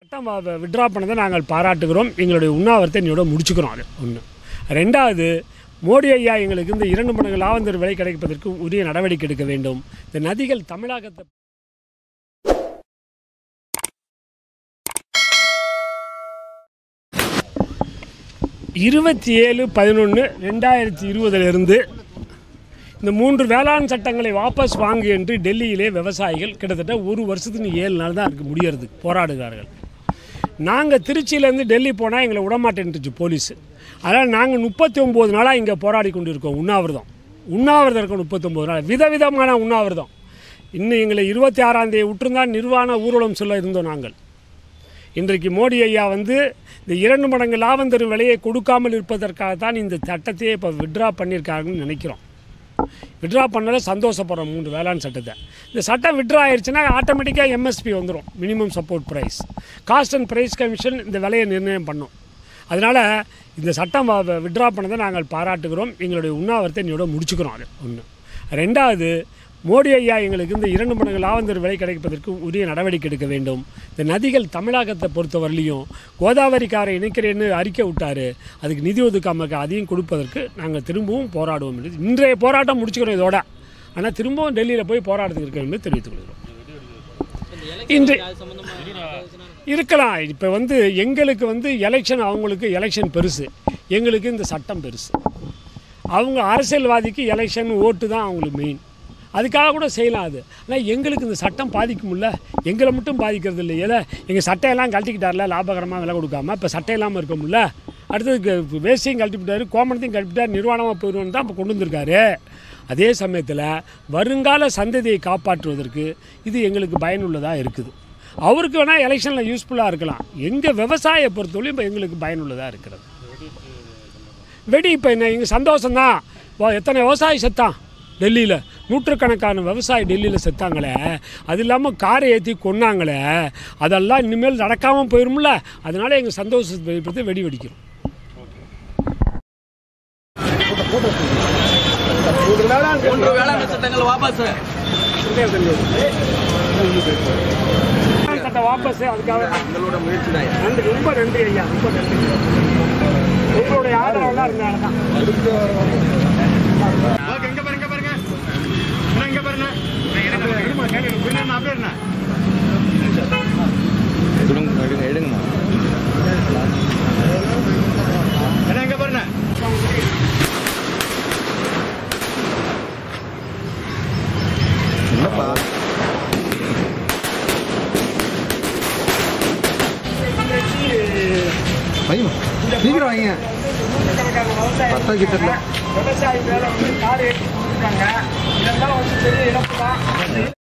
சட்டம் விட்ரா பண்ணதை நாங்கள் பாராட்டுகிறோம் எங்களுடைய உண்ணாவிரத்தை இன்னையோட முடிச்சுக்கிறோம் அது ஒன்று ரெண்டாவது மோடி ஐயா எங்களுக்கு இந்த இரண்டு மடங்கு லாவந்தர் விலை கிடைப்பதற்கு உரிய நடவடிக்கை எடுக்க வேண்டும் இந்த நதிகள் தமிழகத்தை இருபத்தி ஏழு பதினொன்று ரெண்டாயிரத்தி இருபதிலிருந்து இந்த மூன்று வேளாண் சட்டங்களை வாபஸ் வாங்கு என்று டெல்லியிலே விவசாயிகள் கிட்டத்தட்ட ஒரு வருஷத்துக்கு ஏழு நாள் தான் இருக்கு முடியறது போராடுகிறார்கள் நாங்கள் திருச்சியிலேருந்து டெல்லி போனால் எங்களை விடமாட்டேன்ட்டுச்சு போலீஸ் அதனால் நாங்கள் முப்பத்தி ஒம்பது நாளாக இங்கே போராடி கொண்டு இருக்கோம் உண்ணாவிரதம் உண்ணாவிரதம் இருக்கோம் முப்பத்தொம்போது நாள் விதவிதமான உண்ணாவிரதம் இன்னும் எங்களை இருபத்தி ஆறாம் தேதி விட்டுருந்தான் நிர்வாண ஊர்வலம் சொல்ல இருந்தோம் நாங்கள் இன்றைக்கு மோடி ஐயா வந்து இந்த இரண்டு மடங்கு லாபம் தரும் விலையை கொடுக்காமல் இருப்பதற்காக தான் இந்த சட்டத்தையே இப்போ விட்ரா பண்ணியிருக்காங்கன்னு நினைக்கிறோம் விட்ரா பண்ணல சந்தோஷப்படுறோம் மூன்று வேளாண் சட்டத்தை இந்த சட்டம் விட்ரா ஆயிடுச்சுன்னா ஆட்டோமேட்டிக்காக எம்எஸ்பி வந்துடும் minimum support price cost and price commission இந்த விலையை நிர்ணயம் பண்ணும் அதனால் இந்த சட்டம் விட்ரா பண்ணதை நாங்கள் பாராட்டுகிறோம் எங்களுடைய உண்ணாவிரத்தை இன்னையோட முடிச்சுக்கிறோம் அது ஒன்று ரெண்டாவது மோடி ஐயா எங்களுக்கு இந்த இரண்டு மடங்கு லாவந்தர் விலை கிடைப்பதற்கு உரிய நடவடிக்கை எடுக்க வேண்டும் இந்த நதிகள் தமிழகத்தை பொறுத்தவரையிலையும் கோதாவரிக்காரை இணைக்கிறேன்னு அறிக்கை விட்டார் அதுக்கு நிதி ஒதுக்காம அதையும் கொடுப்பதற்கு நாங்கள் திரும்பவும் போராடுவோம் என்று இன்றைய போராட்டம் முடிச்சுக்கிறோம் இதோட ஆனால் திரும்பவும் டெல்லியில் போய் போராட்டத்துக்கு இருக்கோம் என்று தெரிவித்துக் கொள்கிறோம் இன்று இருக்கலாம் இப்போ வந்து எங்களுக்கு வந்து எலெக்ஷன் அவங்களுக்கு எலெக்ஷன் பெருசு எங்களுக்கு இந்த சட்டம் பெருசு அவங்க அரசியல்வாதிக்கு எலெக்ஷன் ஓட்டு தான் அவங்களுக்கு மெயின் அதுக்காக கூட செய்யலாம் அது ஆனால் எங்களுக்கு இந்த சட்டம் பாதிக்கும்ல எங்களை மட்டும் பாதிக்கிறது இல்லை ஏல எங்கள் சட்டையெல்லாம் கழட்டிக்கிட்டார்ல லாபகரமாக விலை கொடுக்காம இப்போ சட்டை இல்லாமல் இருக்கோம்ல அடுத்தது வேஸ்டையும் கழட்டிவிட்டாரு கோமணத்தையும் கழட்டிவிட்டார் நிர்வாணமாக போயிடுவோன்னு தான் இப்போ கொண்டு வந்திருக்காரு அதே சமயத்தில் வருங்கால சந்ததியை காப்பாற்றுவதற்கு இது எங்களுக்கு பயனுள்ளதாக இருக்குது அவருக்கு வேணால் எலெக்ஷனில் யூஸ்ஃபுல்லாக இருக்கலாம் எங்கள் விவசாய பொறுத்தவரையும் இப்போ எங்களுக்கு பயனுள்ளதாக இருக்கிறது வெடி இப்போ என்ன எங்கள் சந்தோஷம்தான் வா எத்தனை விவசாயி செத்தான் டெல்லியில் நூற்றுக்கணக்கான விவசாயி டெல்லியில் செத்தாங்களே அது இல்லாமல் காரை ஏற்றி கொன்னாங்களே அதெல்லாம் இனிமேல் நடக்காமல் போயிரும்ல அதனால எங்கள் சந்தோஷத்தை வெளிப்படுத்தி வெடி வெடிக்கிறோம் மூன்று வேளாண் சட்டங்கள் வாபஸ் சட்ட வாபஸ் அதுக்காக எங்களோட முயற்சி தான் நன்றி ரொம்ப நன்றி ஐயா ரொம்ப நன்றி உங்களுடைய ஆதரவெல்லாம் இருந்தாங்க தான் எங்க பாருங்க பாருங்க அண்ணா, இங்க பாருங்க எடுமா, கேளுங்க. பின்னாடி அப்படியே இருண்ணா. அண்ணா, இங்க பாருங்க வைமா சீக்கிரம் வைங்க பத்தா கிட்ட இல்ல. விவசாயி மேலே வந்து கார் ஏற்றி கொடுத்துருக்காங்க இதெல்லாம் வந்து பெரிய இழப்பு தான்